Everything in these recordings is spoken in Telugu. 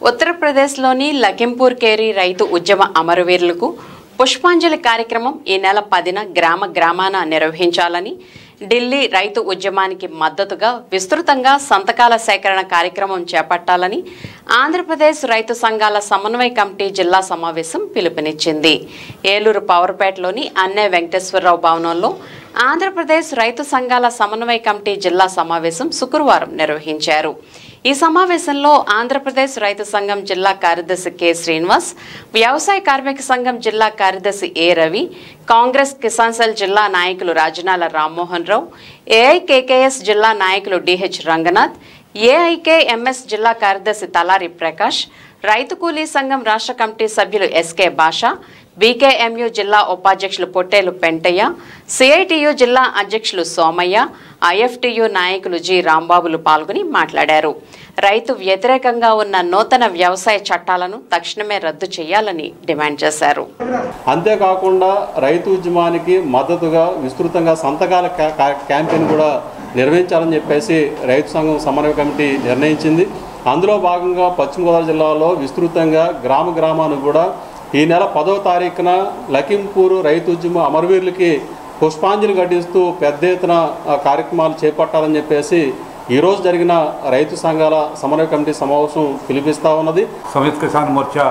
ఉత్తరప్రదేశ్లోని లఖింపూర్ కేరి రైతు ఉద్యమ అమరవీరులకు పుష్పాంజలి కార్యక్రమం ఈ నెల పదిన గ్రామ గ్రామాన నిర్వహించాలని ఢిల్లీ రైతు ఉద్యమానికి మద్దతుగా విస్తృతంగా సంతకాల సేకరణ కార్యక్రమం చేపట్టాలని ఆంధ్రప్రదేశ్ రైతు సంఘాల సమన్వయ కమిటీ జిల్లా సమావేశం పిలుపునిచ్చింది ఏలూరు పవర్పేటలోని అన్నే వెంకటేశ్వరరావు భవనంలో ఆంధ్రప్రదేశ్ రైతు సంఘాల సమన్వయ కమిటీ జిల్లా సమావేశం శుక్రవారం నిర్వహించారు ఈ సమావేశంలో ఆంధ్రప్రదేశ్ రైతు సంఘం జిల్లా కార్యదర్శి కె శ్రీనివాస్ వ్యవసాయ కార్మిక సంఘం జిల్లా కార్యదర్శి ఏ రవి కాంగ్రెస్ కిసాన్ సెల్ జిల్లా నాయకులు రాజనాల రామ్మోహన్ రావు ఏఐకేకేఎస్ జిల్లా నాయకులు డిహెచ్ రంగనాథ్ ఏఐకేఎంఎస్ జిల్లా కార్యదర్శి తలారి ప్రకాష్ రైతు కూలీ సంఘం రాష్ట్ర కమిటీ సభ్యులు ఎస్కే భాష బీకేఎంయు జిల్లా ఉపాధ్యక్షులు పొట్టేలు పెంటయ్య సిఐటియు జిల్లా అధ్యక్షులు సోమయ్య ఐఎఫ్టియు నాయకులు జి రాంబాబులు పాల్గొని మాట్లాడారు రైతు వ్యతిరేకంగా ఉన్న నూతన వ్యవసాయ చట్టాలను తక్షణమే రద్దు చేయాలని డిమాండ్ చేశారు అంతేకాకుండా రైతు ఉద్యమానికి మద్దతుగా విస్తృతంగా సంతకాల క్యా- క్యా- క్యాంపెయిన్ కూడా నిర్వహించాలని చెప్పేసి రైతు సంఘం సమన్వయ కమిటీ నిర్ణయించింది అందులో భాగంగా పశ్చిమ గోదావరి జిల్లాలో విస్తృతంగా గ్రామ గ్రామాన్ని కూడా ఈ నెల పదో తారీఖున లఖింపూర్ రైతు ఉద్యమ అమరవీరులకి పుష్పాంజలి ఘటిస్తూ పెద్ద ఎత్తున ఆ, కార్యక్రమాలు చేపట్టాలని చెప్పేసి ఈరోజు జరిగిన రైతు సంఘాల సమన్వయ కమిటీ సమావేశం పిలిపిస్తూ ఉన్నది సంయుక్త కిసాన్ మోర్చా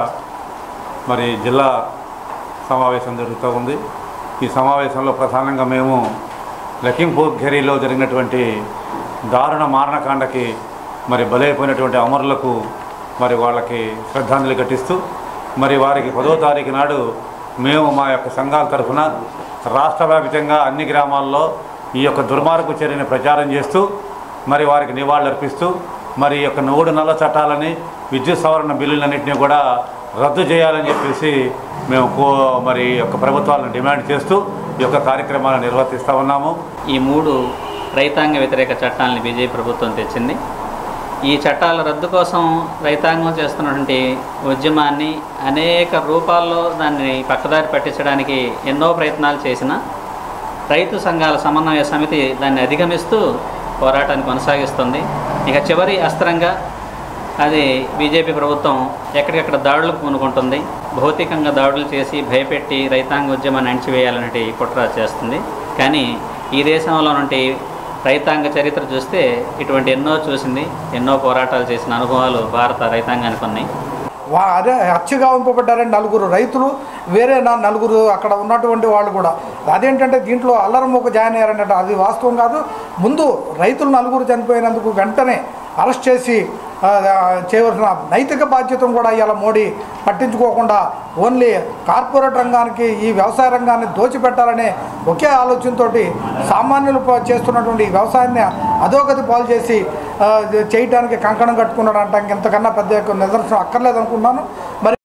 మరి జిల్లా సమావేశం జరుగుతూ ఉంది ఈ సమావేశంలో ప్రధానంగా మేము లఖింపూర్ ఘెరీలో జరిగినటువంటి దారుణ మారణకాండకి మరి బలైపోయినటువంటి అమరులకు మరి వాళ్ళకి శ్రద్ధాంజలి ఘటిస్తూ మరి వారికి పదో తారీఖు నాడు మేము మా యొక్క సంఘాల తరఫున రాష్ట్ర వ్యాప్తంగా అన్ని గ్రామాల్లో ఈ యొక్క దుర్మార్గపు చర్యని ప్రచారం చేస్తూ మరి వారికి నివాళులర్పిస్తూ మరి ఈ యొక్క మూడు నల్ల చట్టాలని విద్యుత్ సవరణ బిల్లులన్నింటినీ కూడా రద్దు చేయాలని చెప్పేసి మేము కో మరి ఈ యొక్క ప్రభుత్వాలను డిమాండ్ చేస్తూ ఈ యొక్క కార్యక్రమాలను నిర్వర్తిస్తూ ఉన్నాము ఈ మూడు రైతాంగ వ్యతిరేక చట్టాలని బీజేపీ ప్రభుత్వం తెచ్చింది ఈ చట్టాల రద్దు కోసం రైతాంగం చేస్తున్నటువంటి ఉద్యమాన్ని అనేక రూపాల్లో దాన్ని పక్కదారి పట్టించడానికి ఎన్నో ప్రయత్నాలు చేసిన రైతు సంఘాల సమన్వయ సమితి దాన్ని అధిగమిస్తూ పోరాటాన్ని కొనసాగిస్తుంది ఇక చివరి అస్త్రంగా అది బీజేపీ ప్రభుత్వం ఎక్కడికెక్కడ దాడులకు పూనుకుంటుంది భౌతికంగా దాడులు చేసి భయపెట్టి రైతాంగ ఉద్యమాన్ని అణిచివేయాలనే కుట్ర చేస్తుంది కానీ ఈ దేశంలో నుండి రైతాంగ చరిత్ర చూస్తే ఇటువంటి ఎన్నో చూసింది ఎన్నో పోరాటాలు చేసిన అనుభవాలు భారత రైతాంగానికి ఉన్నాయి వా అదే హత్యగా ఉంపబడ్డారని నలుగురు రైతులు వేరే నా నలుగురు అక్కడ ఉన్నటువంటి వాళ్ళు కూడా అదేంటంటే దీంట్లో అల్లరం ఒక జాయిన్ అయ్యారంటే అది వాస్తవం కాదు ముందు రైతులు నలుగురు చనిపోయినందుకు వెంటనే అరెస్ట్ చేసి ఆ, ఆ, చేయవలసిన నైతిక బాధ్యతను కూడా ఇవాళ మోడీ పట్టించుకోకుండా ఓన్లీ కార్పొరేట్ రంగానికి ఈ వ్యవసాయ రంగాన్ని దోచిపెట్టాలనే ఒకే ఆలోచనతోటి సామాన్యులు ప- చేస్తున్నటువంటి ఈ వ్యవసాయాన్ని అధోగతి పాలు చేసి ఆ, చేయటానికి కంకణం కట్టుకున్నాడు అంటే ఇంతకన్నా పెద్ద నిదర్శనం అక్కర్లేదనుకున్నాను మరి